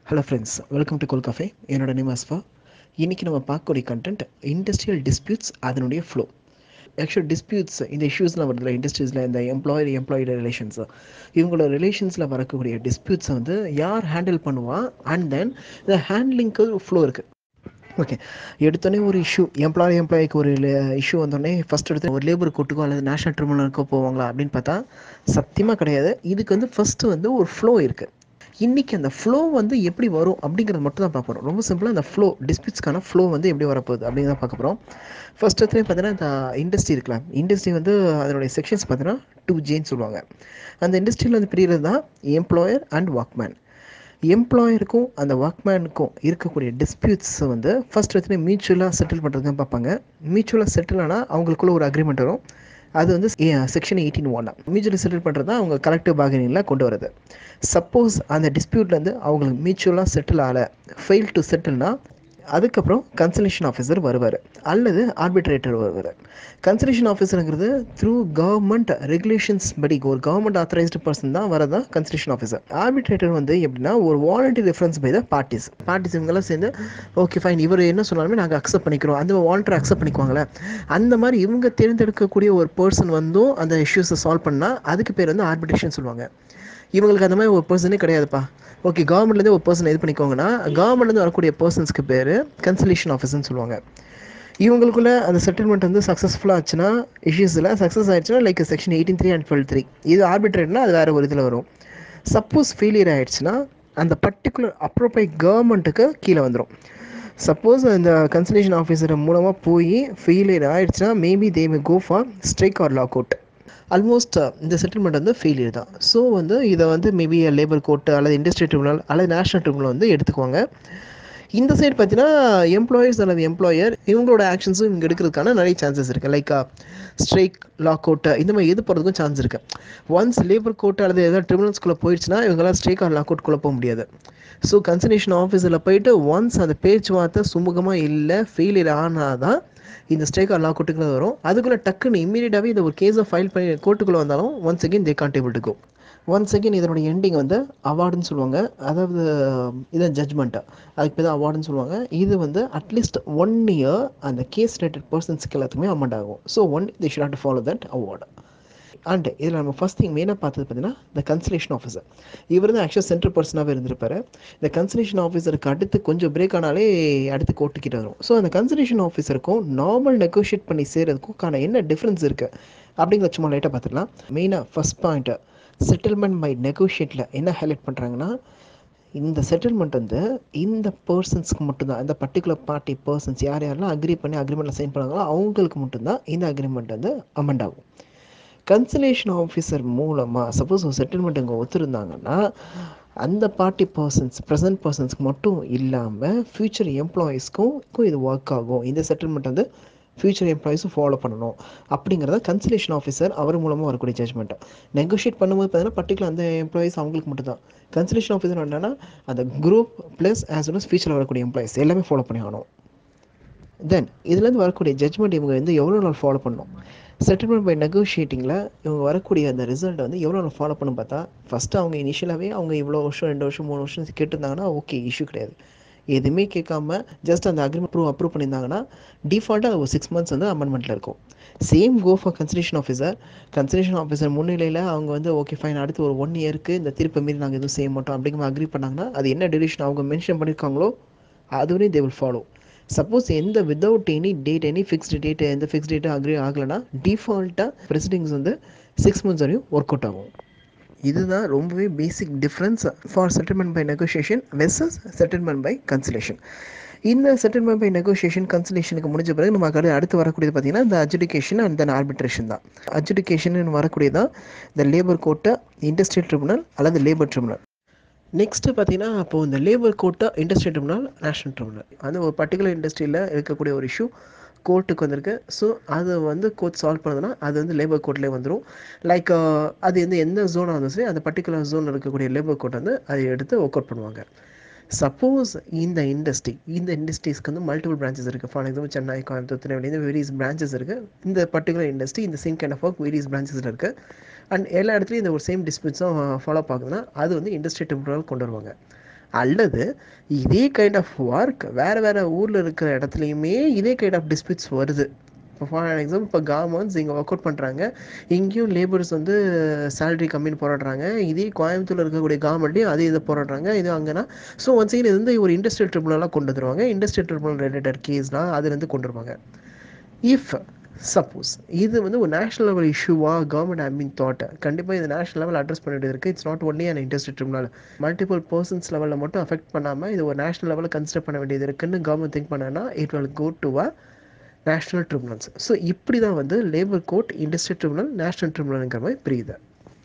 hello friends welcome to goal cafe என்னோட name Asfa இன்றைக்கி நம்ம பார்க்கக்கூடிய கண்டென்ட் இண்டஸ்ட்ரியல் டிஸ்பியூட்ஸ் அதனுடைய ஃப்ளோ ஆக்சுவல் டிஸ்பியூட்ஸ் இந்த இஷ்யூஸ்லாம் வருதுல இண்டஸ்ட்ரீஸில் இந்த எம்ப்ளாயர் எம்ப்ளாயிடு ரிலேஷன்ஸ் இவங்களோட ரிலேஷன்ஸில் வரக்கூடிய டிஸ்பியூட்ஸை வந்து யார் ஹேண்டில் பண்ணுவா அண்ட் தென் இந்த ஹேண்ட்லிங்க்கு ஃப்ளோ இருக்குது ஓகே எடுத்தோடனே ஒரு இஷ்யூ எம்ப்ளாயி எம்ப்ளாய்க்கு ஒரு இஷ்யூ வந்தோடனே ஃபஸ்ட் எடுத்து ஒரு லேபர் கோர்ட்டுக்கோ அல்லது நேஷனல் ட்ரிபியூனலுக்கோ போவாங்களா அப்படின்னு பார்த்தா சத்தியமாக கிடையாது இதுக்கு வந்து ஃபஸ்ட்டு வந்து ஒரு ஃப்ளோ இருக்குது இன்றைக்கி அந்த ஃப்ளோ வந்து எப்படி வரும் அப்படிங்கிறத மட்டும் தான் பார்க்க போகிறோம் ரொம்ப சிம்பிளாக அந்த ஃப்ளோ டிஸ்பியூட்ஸ்க்கான ஃப்ளோ வந்து எப்படி வரப்போகுது அப்படிங்கிறத பார்க்க போகிறோம் ஃபர்ஸ்ட் இடத்துல பார்த்தீங்கன்னா இந்த இண்டஸ்ட்ரி இருக்கலாம் இண்டஸ்ட்ரி வந்து அதனுடைய செக்ஷன்ஸ் பார்த்தீங்கன்னா டூ ஜேன்னு சொல்லுவாங்க அந்த இண்டஸ்ட்ரியில் வந்து பிரிகிறது தான் எம்ப்ளாயர் அண்ட் ஒர்க்மேன் எம்ப்ளாயருக்கும் அந்த ஒர்க்மேனுக்கும் இருக்கக்கூடிய டிஸ்பியூட்ஸ் வந்து ஃபர்ஸ்ட் இடத்துல மியூச்சுவலாக செட்டில் பண்ணுறது தான் பார்ப்பாங்க மியூச்சுவலாக செட்டில் ஆனால் அவங்களுக்குள்ள ஒரு அக்ரிமெண்ட் வரும் அது வந்து section eighteen one mutually settle பண்ணுறது தான் அவங்க கலெக்டிவ் பார்கனிங்கில் கொண்டு வரது சப்போஸ் அந்த டிஸ்பியூட்லேருந்து அவங்களுக்கு மியூச்சுவலாக செட்டில் ஆகலை ஃபெயில் டு செட்டில்னா அதுக்கப்புறம் கன்சலேஷன் ஆஃபீஸர் வருவார் அல்லது ஆர்பிட்ரேட்டர் வருவார் கன்சலேஷன் ஆஃபீஸருங்கிறது த்ரூ கவர்மெண்ட் ரெகுலேஷன்ஸ் படி ஒரு கவர்மெண்ட் ஆத்தரைஸ்டு பர்சன் தான் வரதான் கன்சலேஷன் ஆஃபீஸர் ஆர்பிட்ரேட்டர் வந்து எப்படின்னா ஒரு voluntary reference by the parties parties இவங்கெல்லாம் சேர்ந்து ஓகே ஃபைன் இவர் என்ன சொன்னாலுமே நாங்கள் அக்செப்ட் பண்ணிக்கிறோம் அந்த வாலண்டர் அக்செப்ட் பண்ணிக்குவாங்களே அந்த மாதிரி இவங்க தேர்ந்தெடுக்கக்கூடிய ஒரு பர்சன் வந்தும் அந்த இஷ்யூஸை சால்வ் பண்ணால் அதுக்கு பேர் வந்து ஆர்பிட்ரேஷன் சொல்லுவாங்க இவங்களுக்கு அந்த மாதிரி ஒரு பர்சனே கிடையாதுப்பா ஓகே கவர்மெண்ட்லேருந்து ஒரு பர்சன் இது பண்ணிக்கோங்கன்னா கவர்மெண்ட்லேருந்து வரக்கூடிய பர்சன்ஸ்க்கு பேர் கன்சலேஷன் ஆஃபீஸ்னு சொல்லுவாங்க இவங்களுக்குள்ள அந்த செட்டில்மெண்ட் வந்து சக்ஸஸ்ஃபுல்லாக ஆச்சுன்னா இஷ்யூஸில் சக்ஸஸ் ஆயிடுச்சுன்னா like section eighteen three and twelve three இது ஆர்பிட்ரேட்னா அது வேறு ஒரு இதில் வரும் சப்போஸ் ஃபெயிலியர் ஆயிடுச்சுன்னா அந்த பர்டிகுலர் அப்ரோப்ரை கவர்மெண்ட்டுக்கு கீழே வந்துடும் சப்போஸ் அந்த கன்சலேஷன் ஆஃபீஸர் மூலமாக போய் ஃபெயிலியர் ஆயிடுச்சுன்னா maybe they may go for strike or lock out almost இந்த செட்டில்மெண்ட் வந்து ஃபெயிலியர் தான் ஸோ வந்து இதை வந்து மேபி லேபர் கோர்ட்டு அல்லது இண்டஸ்ட்ரி ட்ரிபுனல் அல்லது நேஷனல் ட்ரிபுனல் வந்து எடுத்துக்குவாங்க இந்த சைடு பார்த்தீங்கன்னா எம்ப்ளாயர்ஸ் அல்லது எம்ப்ளாயர் இவங்களோட ஆக்ஷன்ஸும் இங்கே எடுக்கிறதுக்கான நிறைய சான்சஸ் இருக்குது லைக் ஸ்ட்ரைக் லாக் அவுட்டு இந்த மாதிரி எது போகிறதுக்கும் சான்ஸ் இருக்குது ஒன்ஸ் லேபர் கோர்ட் அல்லது ஏதாவது ட்ரிபுனல்ஸ்குள்ளே போயிடுச்சுன்னா இவங்களாம் ஸ்ட்ரைக் ஆர் லாக் அவுட்குள்ளே போக முடியாது ஸோ கன்சலேஷன் ஆஃபீஸில் போயிட்டு ஒன்ஸ் அந்த பேச்சுவார்த்தை சுமூகமாக இல்லை ஃபெயிலியர் ஆனால் தான் இந்த ஸ்ட்ரைக் ஆர் லாக் அவுட்டுக்குள்ள வரும் அதுக்குள்ளே டக்குன்னு இம்மீடியட்டாகவே இந்த ஒரு கேஸை ஃபைல் பண்ணி கோர்ட்டுக்குள்ளே வந்தாலும் once again they can't able to go once again இதனோட எண்டிங் வந்து அவார்டுன்னு சொல்லுவாங்க அதாவது இதான் ஜட்ஜ்மெண்ட்டு அதுக்கு பேர் தான் அவார்டுன்னு சொல்லுவாங்க இது வந்து அட்லீஸ்ட் ஒன் இயர் அந்த கேஸ் ரிலேட்டட் பர்சன்ஸ்க்கு எல்லாத்துக்குமே அமௌண்ட் ஆகும் so one the should had follow that award and இதில் நம்ம ஃபஸ்ட் திங் மெயினாக பார்த்தது பார்த்தீங்கன்னா இந்த கன்சலேஷன் ஆஃபீஸர் இவர் தான் ஆக்சுவல் சென்ட்ரல் பர்சனாகவே இருந்திருப்பார் இந்த கன்சலேஷன் ஆஃபீஸருக்கு அடுத்து கொஞ்சம் பிரேக் ஆனாலே அடுத்து கோர்ட்டுக்கிட்ட வரும் ஸோ அந்த கன்சலேஷன் ஆஃபீஸருக்கும் நார்மல் நெகோஷியேட் பண்ணி செய்கிறதுக்கும் கான என்ன டிஃப்ரென்ஸ் இருக்குது அப்படிங்கிற சும்மா லைட்டாக பார்த்துக்கலாம் மெயினாக ஃபஸ்ட் பாயிண்ட்டு செட்டில்மெண்ட் பை நெகோஷியேட்டில் என்ன ஹைலைட் பண்ணுறாங்கன்னா இந்த செட்டில்மெண்ட் வந்து இந்த பர்சன்ஸ்க்கு மட்டும்தான் இந்த பர்டிகுலர் பார்ட்டி பர்சன்ஸ் யார் யாரெல்லாம் அக்ரி பண்ணி அக்ரிமெண்ட்டில் சைன் பண்ணாங்களோ அவங்களுக்கு மட்டும்தான் இந்த அக்ரிமெண்ட் வந்து அமெண்ட் ஆகும் கன்சலேஷன் ஆஃபீஸர் மூலமாக சப்போஸ் ஒரு செட்டில்மெண்ட் இங்கே ஒத்துருந்தாங்கன்னா அந்த பார்ட்டி பர்சன்ஸ் ப்ரெசன்ட் பர்சன்ஸ்க்கு மட்டும் இல்லாமல் ஃப்யூச்சர் எம்ப்ளாயீஸ்க்கும் இது ஒர்க் ஆகும் இந்த செட்டில்மெண்ட் வந்து ஃப்யூச்சர் எம்ப்ளாயீஸும் ஃபாலோ பண்ணணும் அப்படிங்கிறத கன்சலேஷன் ஆஃபீஸர் அவர் மூலமாக வரக்கூடிய ஜட்மெண்ட் நெகோஷியேட் பண்ணும்போது பார்த்தீங்கன்னா பர்டிகுலர் அந்த எம்ப்ளாயீஸ் அவங்களுக்கு மட்டும் தான் கன்சலேஷன் ஆஃபீஸர் என்னன்னா அந்த group plus as well as ஃபியூச்சரில் வரக்கூடிய எம்ப்ளாயீஸ் எல்லாமே ஃபாலோ பண்ணி ஆகணும் தென் இதுலேருந்து வரக்கூடிய ஜட்மெண்ட் இவங்க வந்து எவ்வளோ நாள் ஃபாலோ பண்ணணும் செட்டில்மெண்ட் பை நெகோஷியேட்டிங்கில் இவங்க வரக்கூடிய அந்த ரிசல்ட் வந்து எவ்வளோ நாள் ஃபாலோ பண்ணணும் பார்த்தா ஃபஸ்ட்டு அவங்க இனிஷியலாகவே அவங்க இவ்வளோ வருஷம் ரெண்டு வருஷம் மூணு வருஷம் கேட்டிருந்தாங்கன்னா ஓகே இஷ்யூ கிடையாது எதுவுமே கேட்காம ஜஸ்ட் அந்த அக்ரிமெண்ட் ப்ரூவ் அப்ரூவ் பண்ணியிருந்தாங்கன்னா டிஃபால்ட்டாக ஒரு சிக்ஸ் மந்த்ஸ் வந்து அமெண்ட்மெண்ட்டில் இருக்கும் same go for conciliation officer conciliation officer முன்னிலையில் அவங்க வந்து ஓகே ஃபைன் அடுத்து ஒரு ஒன் இயருக்கு இந்த திருப்பி மீறி நாங்கள் எதுவும் செய்ய மாட்டோம் அப்படிங்கிற அக்ரி பண்ணாங்கன்னா அது என்ன டியூரேஷன் அவங்க மென்ஷன் பண்ணியிருக்காங்களோ அதுவரையும் தே வில் ஃபாலோ சப்போஸ் எந்த without any date any fixed date எந்த ஃபிக்ஸ் டேட்டும் அக்ரி ஆகலைன்னா டிஃபால்ட்டாக ப்ரெசிடிங்ஸ் வந்து சிக்ஸ் மந்த்ஸ் வரையும் ஒர்க் அவுட் ஆகும் இதுதான் ரொம்பவே basic difference for settlement by negotiation versus settlement by conciliation இந்த செட்டில்மெண்ட் பை நெகோஷியேஷன் கன்சலேஷனுக்கு முடிஞ்ச பிறகு நமக்கு அடுத்து வரக்கூடியது பார்த்தீங்கன்னா இந்த அஜுடிகேஷன் அண்ட் தென் ஆர்பிட்ரேஷன் தான் அஜுடிகேஷன் வரக்கூடியதான் இந்த லேபர் கோர்ட்டை இண்டஸ்ட்ரியல் ட்ரிபுனல் அல்லது லேபர் ட்ரிபுனல் நெக்ஸ்ட்டு பார்த்தீங்கன்னா அப்போது இந்த லேபர் கோர்ட்டை இண்டஸ்ட்ரி ட்ரிபுனல் நேஷனல் ட்ரிபுனல் அந்த ஒரு பர்டிகுலர் இண்டஸ்ட்ரியில் இருக்கக்கூடிய ஒரு இஷ்யூ கோர்ட்டுக்கு வந்திருக்கு ஸோ அது வந்து கோர்ட் சால்வ் பண்ணதுன்னா அது வந்து லேபர் கோர்ட்லேயே வந்துடும் லைக் அது வந்து எந்த ஜோனாக இருந்தாலும் சரி அந்த பர்டிகுலர் ஜோனில் இருக்கக்கூடிய லேபர் கோர்ட் வந்து அதை எடுத்து ஒர்க் அவுட் பண்ணுவாங்க சப்போஸ் இந்த இண்டஸ்ட்ரி இந்த இண்டஸ்ட்ரீஸ்க்கு வந்து மல்டிபிள் பிரான்ச்சஸ் இருக்குது ஃபார் எக்ஸாம்பிள் சென்னை கோயம்புத்தூர் திருநெல்வேலி இந்த வேரியஸ் பிரான்ச்சஸ் இருக்குது இந்த பர்டிகுலர் இண்டஸ்ட்ரி இந்த same kind of work various பிரான்ச்சஸில் இருக்குது அண்ட் எல்லா இடத்துலையும் இந்த ஒரு சேம் டிஸ்பியூட்ஸும் ஃபாலோ ஆகுதுன்னா அது வந்து இண்டஸ்ட்ரி ட்ரிபுனல் கொண்டு வருவாங்க அல்லது இதே கைண்ட் ஆஃப் ஒர்க் வேறு வேறு ஊரில் இருக்கிற இடத்துலையுமே இதே கைண்ட் ஆஃப் டிஸ்பியூட்ஸ் வருது இப்போ ஃபார் எக்ஸாம்பிள் இப்போ கவர்மெண்ட்ஸ் இங்கே ஒர்க் அவுட் பண்ணுறாங்க இங்கேயும் லேபர்ஸ் வந்து சேலரி கம்மின்னு போராடுறாங்க இதே கோயம்புத்தூரில் இருக்கக்கூடிய கவர்மெண்ட்லேயும் அதே இதை போராடுறாங்க இது அங்கேனா ஸோ ஒன்ஸ் இது வந்து ஒரு இண்டஸ்ட்ரியல் ட்ரிபுனலாக கொண்டு வந்துருவாங்க இண்டஸ்ட்ரியல் ட்ரிபுனல் ரிலேட்டட் கேஸ்லாம் அதுலேருந்து கொண்டு வருவாங்க இஃப் சப்போஸ் இது வந்து ஒரு நேஷனல் லெவல் இஷ்யூவாக கவர்மெண்ட் ஐ மீன் தாட் கண்டிப்பாக இது நேஷனல் லெவல் அட்ரஸ் பண்ணிட்டு இருக்குது it's not only and industry tribunal multiple persons லெவலில் மட்டும் அஃபெக்ட் பண்ணாமல் இது ஒரு நேஷனல் லெவலில் கன்சிடர் பண்ண வேண்டியது இருக்குன்னு கவர்மெண்ட் திங்க் பண்ணனா it will go to a national tribunals so இப்படி தான் வந்து labour court industrial tribunal national ட்ரிபுனல்ங்கிற மாதிரி பிரியுது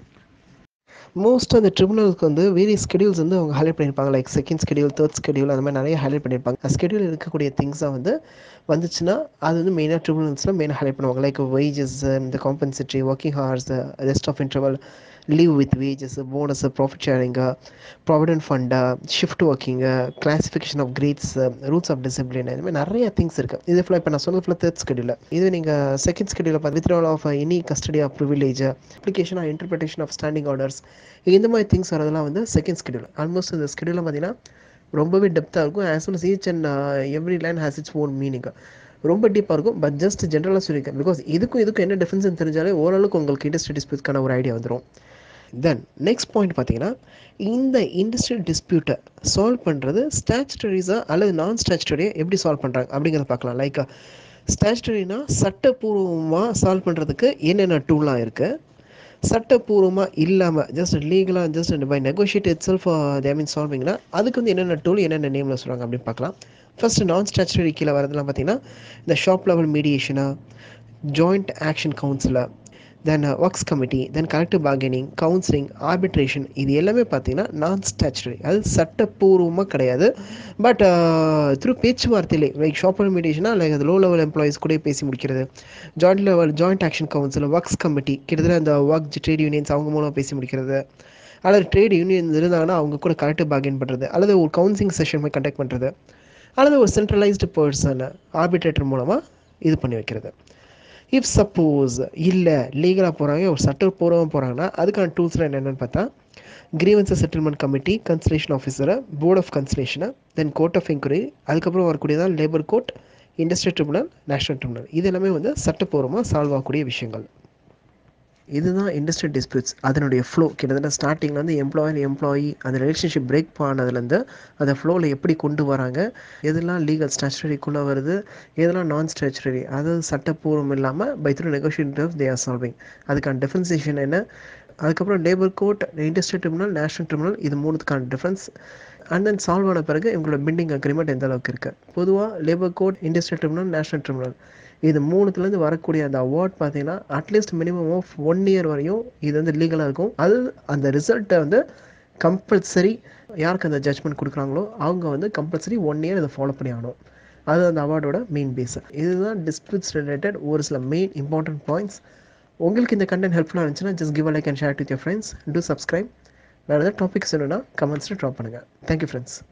மோஸ்ட் அந்த ட்ரிபுனலுக்கு வந்து வேரியஸ் ஸ்கெடியூல்ஸ் வந்து அவங்க ஹைலைட் பண்ணியிருப்பாங்க like second schedule third schedule அந்த மாதிரி நிறைய ஹைலைட் பண்ணியிருப்பாங்க ஸ்கெடியூல் இருக்கக்கூடிய திங்ஸாக வந்து வந்துச்சுன்னா அது வந்து மெயினாக ட்ரிபுனல்ஸில் மெயினாக ஹைலைட் பண்ணுவாங்க லைக் வேஜஸ் இந்த compensatory working hours rest of interval leave with wages bonus profit sharing provident fund shift working classification of grades rules of discipline இது மாதிரி நிறைய திங்ஸ் இருக்குது இது ஃபுல்லாக இப்போ நான் சொன்னது ஃபுல்லாக தேர்ட் ஸ்கெடியூல் இது நீங்கள் செகண்ட் ஸ்கெடியூலில் பார்த்து withdrawal of any custody of privilege application of interpretation of standing orders இந்த மாதிரி திங்ஸ் வரதெல்லாம் வந்து செகண்ட் ஸ்கெடியூல் ஆல்மோஸ்ட் இந்த ஸ்கெடியூலில் பார்த்தீங்கன்னா ரொம்பவே டெப்த்தாக இருக்கும் as well each and every line has its own meaning ரொம்ப டீப்பாக இருக்கும் பட் ஜஸ்ட் ஜென்ரலாக சொல்லியிருக்கேன் பிகாஸ் இதுக்கும் இதுக்கும் என்ன டிஃப்ரென்ஸ்னு தெரிஞ்சாலே ஓரளவுக்கு உங்களுக்கு இண்டஸ்ட்ரி டிஸ்பியூட்ஸ்க்கான ஒரு ஐடியா வந்துடும் தென் நெக்ஸ்ட் பாயிண்ட் பார்த்தீங்கன்னா இந்த இண்டஸ்ட்ரியல் டிஸ்பியூட்டை சால்வ் பண்ணுறது ஸ்டாச்சுட்டரிஸாக அல்லது நான் ஸ்டாச்சுட்டரியாக எப்படி சால்வ் பண்ணுறாங்க அப்படிங்கிறத பார்க்கலாம் லைக் ஸ்டாச்சுட்டரினா சட்டப்பூர்வமாக சால்வ் பண்ணுறதுக்கு என்னென்ன டூலாம் இருக்குது சட்டப்பூர்வமாக இல்லாமல் ஜஸ்ட் லீகலாக just by negotiate itself they mean சால்விங்னா அதுக்கு வந்து என்னென்ன டூல் என்னென்ன நேமில் சொல்கிறாங்க அப்படின்னு பார்க்கலாம் ஃபஸ்ட்டு நான் ஸ்டாச்சுட்டரி கீழே வரதுலாம் பார்த்தீங்கன்னா இந்த ஷாப் லெவல் மீடியேஷனா joint action councillor then works committee then collective bargaining counselling arbitration இது எல்லாமே பார்த்தீங்கன்னா நான் ஸ்டாச்சுரி அது சட்டப்பூர்வமாக கிடையாது பட் த்ரூ பேச்சுவார்த்தையிலே லைக் ஷாப் மீடியேஷனா லைக் அது லோ லெவல் எம்ப்ளாயிஸ் கூட பேசி முடிக்கிறது joint level joint action council works committee கிட்டத்தட்ட அந்த ஒர்க் ட்ரேட் யூனியன்ஸ் அவங்க மூலம் பேசி முடிக்கிறது அல்லது ட்ரேட் யூனியன்ஸ் இருந்தாங்கன்னா அவங்க கூட கலெக்டிவ் பார்கெயின் பண்ணுறது அல்லது ஒரு கவுன்சிலிங் செஷன் மாதிரி கண்டக்ட் பண்ணுறது அல்லது ஒரு சென்ட்ரலைஸ்டு பர்சன் ஆர்பிட்ரேட்டர் மூலமாக இது பண்ணி வைக்கிறது இஃப் சப்போஸ் இல்லை லீகலாக போகிறாங்க ஒரு சட்டப்பூர்வமாக போகிறாங்கன்னா அதுக்கான டூல்ஸ்லாம் என்னென்னு பார்த்தா கிரீவன்சஸ் செட்டில்மெண்ட் கமிட்டி கன்சலேஷன் ஆஃபீஸரை போர்ட் ஆஃப் கன்சலேஷனை தென் கோர்ட் ஆஃப் என்கொயரி அதுக்கப்புறம் வரக்கூடியதான் labour court industrial tribunal national tribunal இது எல்லாமே வந்து சட்டப்பூர்வமாக சால்வ் ஆகக்கூடிய விஷயங்கள் இதுதான் இண்டஸ்ட்ரியல் டிஸ்பியூட்ஸ் அதனுடைய ஃப்ளோ கிட்டத்தட்ட ஸ்டார்டிங்கில் வந்து எம்ப்ளாயர் எம்ப்ளாயி அந்த ரிலேஷன்ஷிப் பிரேக் பண்ணதுலேருந்து அந்த ஃப்ளோவில் எப்படி கொண்டு வராங்க எதெல்லாம் லீகல் ஸ்டாச்சுரரிக்குள்ளே வருது எதெல்லாம் நான் ஸ்டாச்சுரரி அதாவது சட்டப்பூர்வம் இல்லாமல் by through negotiative they are solving அதுக்கான டிஃப்ரென்சியேஷன் என்ன அதுக்கப்புறம் labour court industrial tribunal national tribunal இது மூணுத்துக்கான டிஃப்ரென்ஸ் அண்ட் தென் சால்வ் ஆன பிறகு இவங்களோட பில்டிங் அக்ரிமெண்ட் எந்த அளவுக்கு இருக்குது பொதுவாக labour court industrial tribunal national tribunal இது மூணுத்துலேருந்து வரக்கூடிய அந்த அவார்ட் பார்த்தீங்கன்னா at least minimum of one year வரையும் இது வந்து லீகலாக இருக்கும் அது அந்த ரிசல்ட்டை வந்து கம்பல்சரி யாருக்கு அந்த ஜட்ஜ்மெண்ட் கொடுக்குறாங்களோ அவங்க வந்து கம்பல்சரி ஒன் இயர் இதை ஃபாலோ பண்ணி ஆகணும் அது அந்த அவார்டோட மெயின் பேஸ் இதுதான் டிஸ்பியூட்ஸ் ரிலேட்டட் ஒரு சில மெயின் இம்பார்ட்டன்ட் பாயிண்ட்ஸ் உங்களுக்கு இந்த கண்டென்ட் ஹெல்ப்ஃபுல்லாக இருந்துச்சுன்னா just give like and share with your friends to subscribe வேறு ஏதாவது டாபிக்ஸ் வேணும்னா கமெண்ட்ஸில் ட்ராப் பண்ணுங்கள் தேங்க்யூ ஃப்ரெண்ட்ஸ்